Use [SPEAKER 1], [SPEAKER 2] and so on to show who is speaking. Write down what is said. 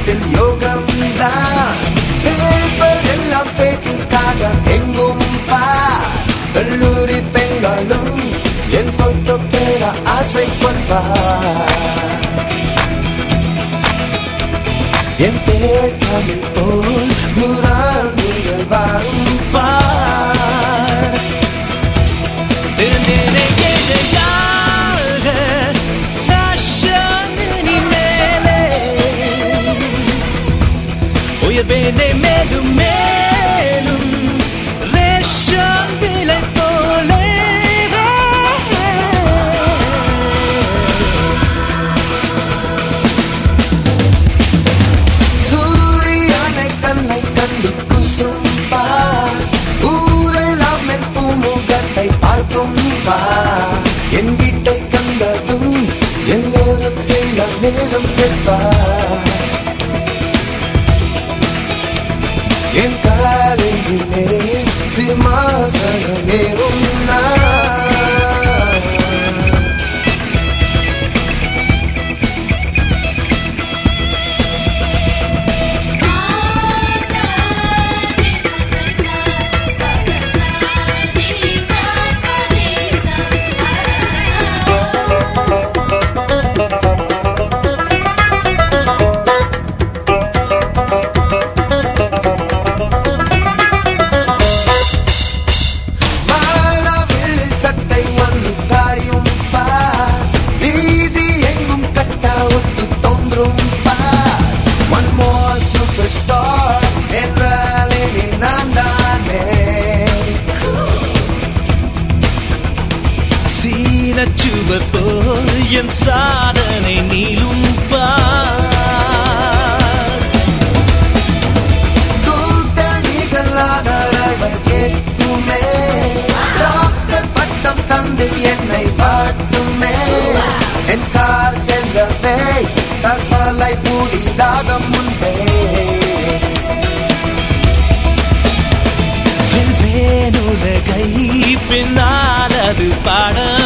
[SPEAKER 1] உலகத்தில் யோகம் தான் பேப்பர் எல்லாம் பேட்டிக்காக எங்கும் பார் கல்லூரி பெண்களும் என் போட்டோ பெற ஆசை கொள்வார் என் பேர் தமிழ் போல் நூறாண்டுகள் வாழும் பார்
[SPEAKER 2] இருந்தேனே ஏழையாக fashion இனிமேலே. உயர்வேனே மேலும் மேலும் ரேஷன் விலை போலே
[SPEAKER 1] சூரியனை கண்ணை கண்டு குசும் பார் ஊரெல்லாம் என் பூமுகத்தை பார்க்கும் பார் என் வீட்டை கண்டதும் எல்லோரும் சில நேரம் நிற்பார் என் காரிலே சிம்மாசனம் ஏறும் நான் வானவில் சட்டை ஒன்று காயும் பார் வீதி எங்கும் கட்டா ஒட்டு தோன்றும் பார் ஒன் மோர் சூப்பர் ஸ்டார் என்றால் இனி நான் தானே
[SPEAKER 2] சீனச்சுவர் போல் என் சாதனை நீளும் பார்
[SPEAKER 1] கூட்டணிகள் ஆதரவை கேட்குமே டாக்டர் பட்டம் தந்து என்னை பாட்டுமே என் கார் செல்லவே தசலை புதிதாக முன்பே
[SPEAKER 2] வெல்வேன் உலகை பின்னால் அது பாட